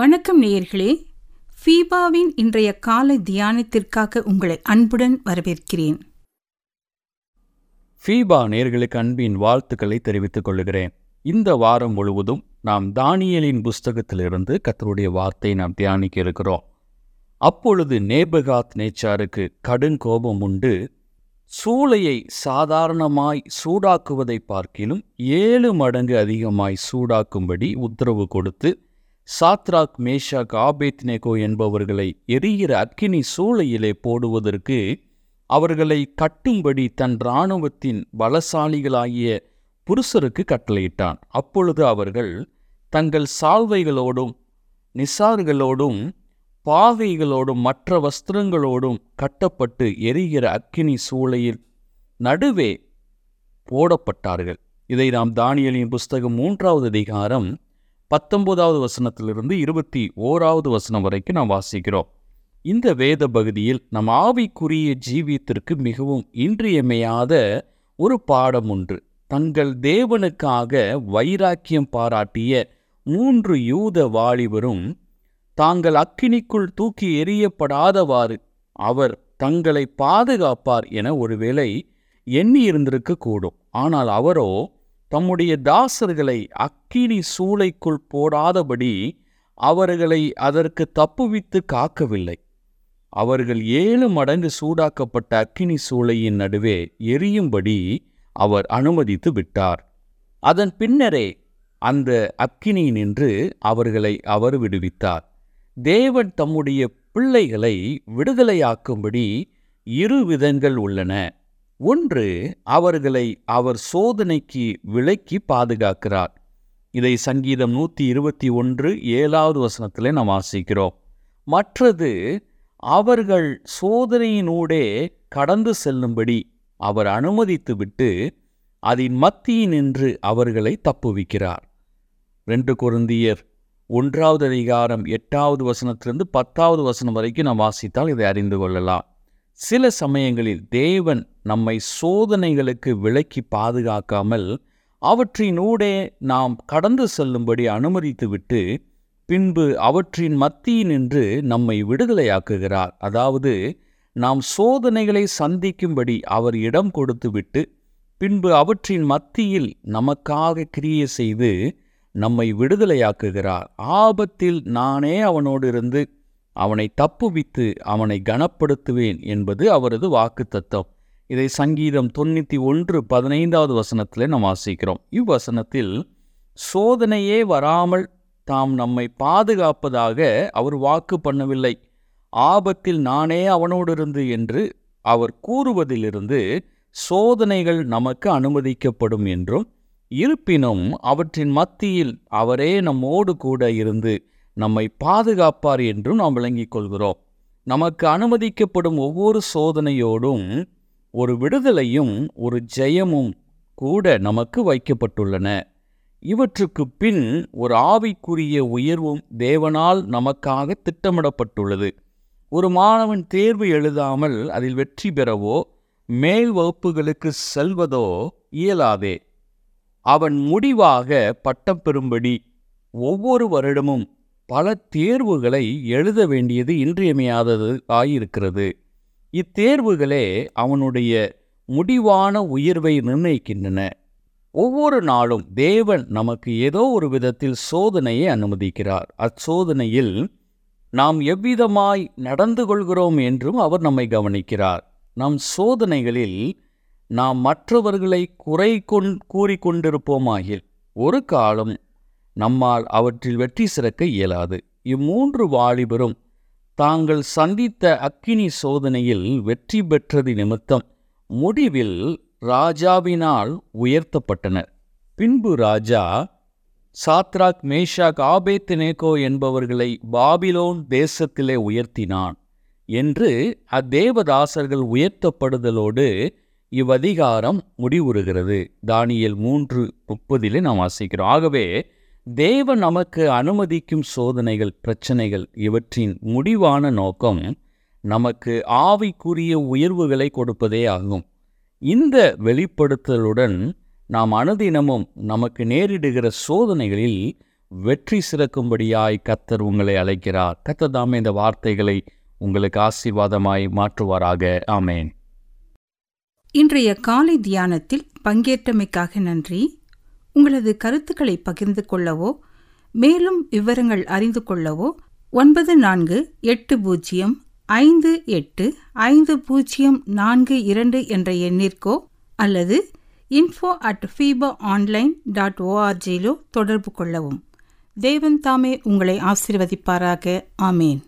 வணக்கம் நேயர்களே ஃபீபாவின் இன்றைய காலை தியானத்திற்காக உங்களை அன்புடன் வரவேற்கிறேன் ஃபீபா நேர்களுக்கு அன்பின் வாழ்த்துக்களை தெரிவித்துக் கொள்கிறேன் இந்த வாரம் முழுவதும் நாம் தானியலின் புஸ்தகத்திலிருந்து கர்த்தருடைய வார்த்தை நாம் தியானிக்க இருக்கிறோம் அப்பொழுது நேபகாத் நேச்சாருக்கு கடும் கோபம் உண்டு சூளையை சாதாரணமாய் சூடாக்குவதை பார்க்கிலும் ஏழு மடங்கு அதிகமாய் சூடாக்கும்படி உத்தரவு கொடுத்து சாத்ராக் மேஷாக் ஆபேத்நேகோ என்பவர்களை எரிகிற அக்கினி சூளையிலே போடுவதற்கு அவர்களை கட்டும்படி தன் இராணுவத்தின் பலசாலிகளாகிய புருஷருக்கு கட்டளையிட்டான் அப்பொழுது அவர்கள் தங்கள் சால்வைகளோடும் நிசார்களோடும் பாகைகளோடும் மற்ற வஸ்திரங்களோடும் கட்டப்பட்டு எரிகிற அக்கினி சூளையில் நடுவே போடப்பட்டார்கள் இதை நாம் தானியலின் புஸ்தகம் மூன்றாவது அதிகாரம் பத்தொன்பதாவது வசனத்திலிருந்து இருபத்தி ஓராவது வசனம் வரைக்கும் நாம் வாசிக்கிறோம் இந்த வேத பகுதியில் நம் ஆவிக்குரிய ஜீவியத்திற்கு மிகவும் இன்றியமையாத ஒரு பாடம் ஒன்று தங்கள் தேவனுக்காக வைராக்கியம் பாராட்டிய மூன்று யூத வாலிபரும் தாங்கள் அக்கினிக்குள் தூக்கி எறியப்படாதவாறு அவர் தங்களை பாதுகாப்பார் என ஒருவேளை எண்ணி இருந்திருக்க கூடும் ஆனால் அவரோ தம்முடைய தாசர்களை அக்கினி சூளைக்குள் போடாதபடி அவர்களை அதற்கு தப்புவித்து காக்கவில்லை அவர்கள் ஏழு மடங்கு சூடாக்கப்பட்ட அக்கினி சூளையின் நடுவே எரியும்படி அவர் அனுமதித்து விட்டார் அதன் பின்னரே அந்த அக்கினி நின்று அவர்களை அவர் விடுவித்தார் தேவன் தம்முடைய பிள்ளைகளை விடுதலையாக்கும்படி இரு விதங்கள் உள்ளன ஒன்று அவர்களை அவர் சோதனைக்கு விலக்கி பாதுகாக்கிறார் இதை சங்கீதம் நூற்றி இருபத்தி ஒன்று ஏழாவது வசனத்திலே நாம் வாசிக்கிறோம் மற்றது அவர்கள் சோதனையினூடே கடந்து செல்லும்படி அவர் அனுமதித்துவிட்டு அதன் மத்தியினின்று அவர்களை தப்புவிக்கிறார் ரெண்டு குருந்தியர் ஒன்றாவது அதிகாரம் எட்டாவது வசனத்திலிருந்து பத்தாவது வசனம் வரைக்கும் நாம் வாசித்தால் இதை அறிந்து கொள்ளலாம் சில சமயங்களில் தேவன் நம்மை சோதனைகளுக்கு விலக்கி பாதுகாக்காமல் அவற்றினூடே நாம் கடந்து செல்லும்படி அனுமதித்துவிட்டு பின்பு அவற்றின் மத்தியினின்று நம்மை விடுதலையாக்குகிறார் அதாவது நாம் சோதனைகளை சந்திக்கும்படி அவர் இடம் கொடுத்துவிட்டு பின்பு அவற்றின் மத்தியில் நமக்காக கிரியை செய்து நம்மை விடுதலையாக்குகிறார் ஆபத்தில் நானே அவனோடு இருந்து அவனை தப்புவித்து அவனை கனப்படுத்துவேன் என்பது அவரது வாக்கு தத்துவம் இதை சங்கீதம் தொண்ணூற்றி ஒன்று பதினைந்தாவது வசனத்தில் நாம் வாசிக்கிறோம் இவ்வசனத்தில் சோதனையே வராமல் தாம் நம்மை பாதுகாப்பதாக அவர் வாக்கு பண்ணவில்லை ஆபத்தில் நானே அவனோடு இருந்து என்று அவர் கூறுவதிலிருந்து சோதனைகள் நமக்கு அனுமதிக்கப்படும் என்றும் இருப்பினும் அவற்றின் மத்தியில் அவரே நம்மோடு கூட இருந்து நம்மை பாதுகாப்பார் என்றும் நாம் விளங்கிக் கொள்கிறோம் நமக்கு அனுமதிக்கப்படும் ஒவ்வொரு சோதனையோடும் ஒரு விடுதலையும் ஒரு ஜெயமும் கூட நமக்கு வைக்கப்பட்டுள்ளன இவற்றுக்கு பின் ஒரு ஆவிக்குரிய உயர்வும் தேவனால் நமக்காக திட்டமிடப்பட்டுள்ளது ஒரு மாணவன் தேர்வு எழுதாமல் அதில் வெற்றி பெறவோ மேல் வகுப்புகளுக்கு செல்வதோ இயலாதே அவன் முடிவாக பட்டம் பெறும்படி ஒவ்வொரு வருடமும் பல தேர்வுகளை எழுத வேண்டியது இன்றியமையாதது ஆயிருக்கிறது இத்தேர்வுகளே அவனுடைய முடிவான உயர்வை நிர்ணயிக்கின்றன ஒவ்வொரு நாளும் தேவன் நமக்கு ஏதோ ஒரு விதத்தில் சோதனையை அனுமதிக்கிறார் அச்சோதனையில் நாம் எவ்விதமாய் நடந்து கொள்கிறோம் என்றும் அவர் நம்மை கவனிக்கிறார் நம் சோதனைகளில் நாம் மற்றவர்களை குறை கொண் கூறிக்கொண்டிருப்போமாகில் ஒரு காலம் நம்மால் அவற்றில் வெற்றி சிறக்க இயலாது இம்மூன்று வாலிபரும் தாங்கள் சந்தித்த அக்கினி சோதனையில் வெற்றி பெற்றது நிமித்தம் முடிவில் ராஜாவினால் உயர்த்தப்பட்டனர் பின்பு ராஜா சாத்ராக் மேஷாக் ஆபேத்நேகோ என்பவர்களை பாபிலோன் தேசத்திலே உயர்த்தினான் என்று அத்தேவதாசர்கள் உயர்த்தப்படுதலோடு இவ்வதிகாரம் முடிவுறுகிறது தானியல் மூன்று முப்பதிலே நாம் வாசிக்கிறோம் ஆகவே தேவன் நமக்கு அனுமதிக்கும் சோதனைகள் பிரச்சனைகள் இவற்றின் முடிவான நோக்கம் நமக்கு ஆவிக்குரிய உயர்வுகளை கொடுப்பதே ஆகும் இந்த வெளிப்படுத்தலுடன் நாம் அனுதினமும் நமக்கு நேரிடுகிற சோதனைகளில் வெற்றி சிறக்கும்படியாய் கத்தர் உங்களை அழைக்கிறார் கத்தர் தாமே இந்த வார்த்தைகளை உங்களுக்கு ஆசீர்வாதமாய் மாற்றுவாராக ஆமேன் இன்றைய காலை தியானத்தில் பங்கேற்றமைக்காக நன்றி உங்களது கருத்துக்களை பகிர்ந்து கொள்ளவோ மேலும் விவரங்கள் அறிந்து கொள்ளவோ ஒன்பது நான்கு எட்டு பூஜ்ஜியம் ஐந்து எட்டு ஐந்து பூஜ்ஜியம் நான்கு இரண்டு என்ற எண்ணிற்கோ அல்லது info at FEBA online dot ஓஆர்ஜியிலோ தொடர்பு கொள்ளவும் தேவன் தாமே உங்களை ஆசீர்வதிப்பாராக ஆமேன்